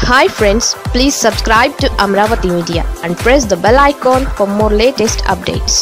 hi friends please subscribe to Amaravati media and press the bell icon for more latest updates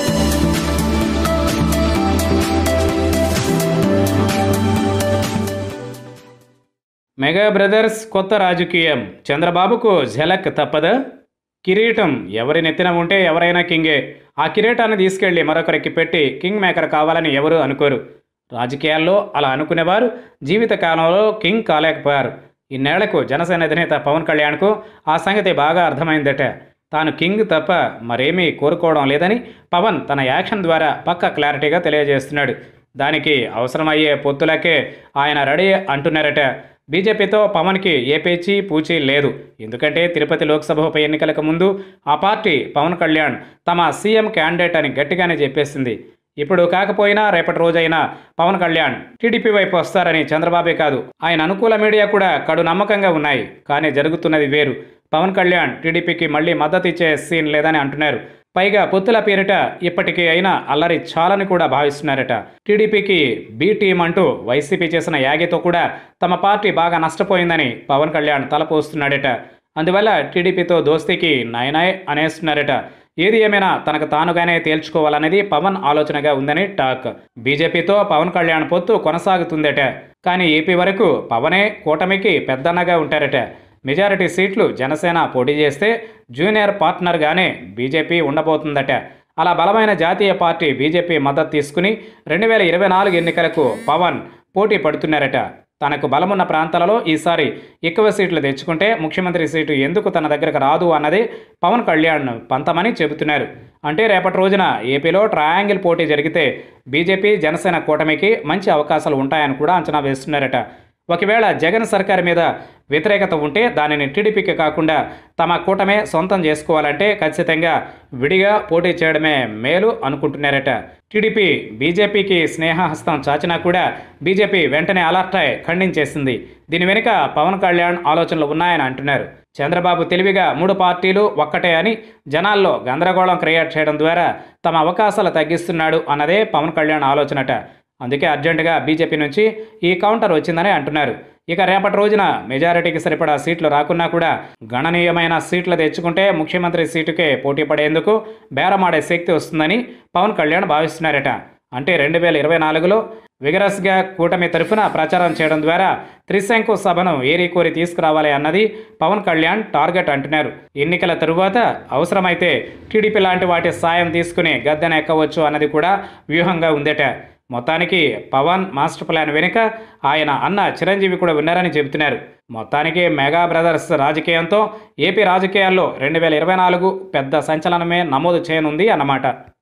mega brothers కొత్త రాజకీయం చంద్రబాబుకు ఝలక్ తప్పదా కిరీటం ఎవరి నెత్తిన ఉంటే ఎవరైనా కింగే ఆ కిరీటాన్ని తీసుకెళ్లి మరొకరికి పెట్టి కింగ్ మేకర్ కావాలని ఎవరు అనుకోరు రాజకీయాల్లో అలా అనుకునేవారు జీవిత కాలంలో కింగ్ కాలేకపోయారు ఇన్నేళ్లకు జనసేన అధినేత పవన్ కళ్యాణ్కు ఆ సంగతి బాగా అర్థమైందట తాను కింగ్ తప్ప మరేమీ కోరుకోవడం లేదని పవన్ తన యాక్షన్ ద్వారా పక్క క్లారిటీగా తెలియజేస్తున్నాడు దానికి అవసరమయ్యే పొత్తులకే ఆయన రెడీ అంటున్నారట బీజేపీతో పవన్కి ఏ పేచీ పూచీ లేదు ఎందుకంటే తిరుపతి లోక్సభ ఉప ఎన్నికలకు ముందు ఆ పార్టీ పవన్ కళ్యాణ్ తమ సీఎం క్యాండిడేట్ అని గట్టిగానే చెప్పేసింది ఇప్పుడు కాకపోయినా రేపటి రోజైనా పవన్ కళ్యాణ్ టీడీపీ వైపు వస్తారని చంద్రబాబే కాదు ఆయన అనుకూల మీడియా కూడా కడు నమ్మకంగా ఉన్నాయి కానీ జరుగుతున్నది వేరు పవన్ కళ్యాణ్ టీడీపీకి మళ్ళీ మద్దతు ఇచ్చే సీన్ లేదని అంటున్నారు పైగా పొత్తుల పేరిట ఇప్పటికీ అయినా అల్లరి చాలని కూడా భావిస్తున్నారట టీడీపీకి బి టీం అంటూ వైసీపీ చేసిన యాగితో కూడా తమ పార్టీ బాగా నష్టపోయిందని పవన్ కళ్యాణ్ తలపోస్తున్నాడట అందువల్ల టీడీపీతో దోస్తీకి నయనాయ్ అనేస్తున్నారట ఏది ఏమైనా తనకు తానుగానే తేల్చుకోవాలనేది పవన్ ఆలోచనగా ఉందని టాక్ బీజేపీతో పవన్ కళ్యాణ్ పొత్తు కొనసాగుతుందట కానీ ఏపీ వరకు పవనే కూటమికి పెద్దన్నగా ఉంటారట మెజారిటీ సీట్లు జనసేన పోటీ చేస్తే జూనియర్ పార్ట్నర్గానే బీజేపీ ఉండబోతుందట అలా బలమైన జాతీయ పార్టీ బీజేపీ మద్దతు తీసుకుని రెండు వేల ఇరవై నాలుగు ఎన్నికలకు పవన్ పోటీ పడుతున్నారట తనకు బలమున్న ప్రాంతాలలో ఈసారి ఎక్కువ సీట్లు తెచ్చుకుంటే ముఖ్యమంత్రి సీటు ఎందుకు తన దగ్గరకు రాదు అన్నది పవన్ కళ్యాణ్ పంతమని చెబుతున్నారు అంటే రేపటి రోజున ఏపీలో ట్రయాంగిల్ పోటీ జరిగితే బీజేపీ జనసేన కూటమికి మంచి అవకాశాలు ఉంటాయని కూడా అంచనా వేస్తున్నారట ఒకవేళ జగన్ సర్కార్ మీద వ్యతిరేకత ఉంటే దానిని టీడీపీకి కాకుండా తమ కూటమే సొంతం చేసుకోవాలంటే ఖచ్చితంగా విడిగా పోటీ చేయడమే మేలు అనుకుంటున్నారట టీడీపీ బీజేపీకి స్నేహహస్తం చాచినా కూడా బీజేపీ వెంటనే అలర్ట్ అయి ఖండించేసింది దీని వెనుక పవన్ కళ్యాణ్ ఆలోచనలు ఉన్నాయని అంటున్నారు చంద్రబాబు తెలివిగా మూడు పార్టీలు ఒక్కటే అని జనాల్లో గందరగోళం క్రియేట్ చేయడం ద్వారా తమ అవకాశాలు తగ్గిస్తున్నాడు అన్నదే పవన్ కళ్యాణ్ ఆలోచనట అందుకే అర్జెంటుగా బీజేపీ నుంచి ఈ కౌంటర్ వచ్చిందని అంటున్నారు ఇక రేపటి రోజున మెజారిటీకి సరిపడా సీట్లు రాకున్నా కూడా గణనీయమైన సీట్లు తెచ్చుకుంటే ముఖ్యమంత్రి సీటుకే పోటీ పడేందుకు బేరమాడే శక్తి వస్తుందని పవన్ కళ్యాణ్ భావిస్తున్నారట అంటే రెండు వేల ఇరవై నాలుగులో విగరస్గా కూటమి తరఫున ప్రచారం చేయడం ద్వారా త్రిశంకు సభను ఏరికోరి తీసుకురావాలి అన్నది పవన్ కళ్యాణ్ టార్గెట్ అంటున్నారు ఎన్నికల తరువాత అవసరమైతే టీడీపీ లాంటి వాటి సాయం తీసుకుని గద్దెన ఎక్కవచ్చు అన్నది కూడా వ్యూహంగా ఉందట మొత్తానికి పవన్ మాస్టర్ ప్లాన్ వెనుక ఆయన అన్న చిరంజీవి కూడా ఉన్నారని చెబుతున్నారు మొత్తానికి మెగా బ్రదర్స్ రాజకీయంతో ఏపీ రాజకీయాల్లో రెండు వేల ఇరవై నాలుగు పెద్ద సంచలనమే నమోదు చేయనుంది అన్నమాట